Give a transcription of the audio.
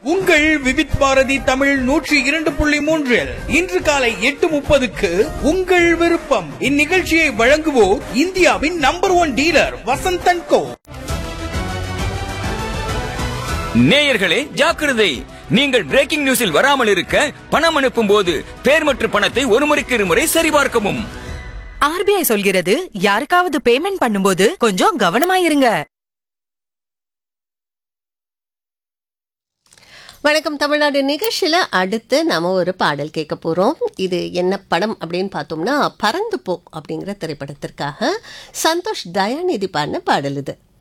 உங்கள் விவித் பாரதி தமிழ் நூற்றி இரண்டு புள்ளி மூன்றில் இன்று காலை எட்டு முப்பதுக்கு உங்கள் விருப்பம் இந்நிகழ்ச்சியை வழங்குவோர் இந்தியாவின் number one dealer Vasanthan co நேயர்களே ஜாக்கிரதை நீங்கள் பிரேக்கிங் நியூஸில் வராமல் இருக்க பணம் அனுப்பும் போது பேர் மற்றும் பணத்தை ஒரு முறைக்கு இருமுறை சரிபார்க்கவும் ஆர்பிஐ சொல்கிறது யாருக்காவது பேமெண்ட் பண்ணும்போது கொஞ்சம் கவனமா இருங்க வணக்கம் தமிழ்நாடு நிகழ்ச்சியில் அடுத்து நம்ம ஒரு பாடல் கேட்க போகிறோம் இது என்ன படம் அப்படின்னு பார்த்தோம்னா பறந்து போ அப்படிங்கிற திரைப்படத்திற்காக சந்தோஷ் தயாநிதி பாடின பாடல் இது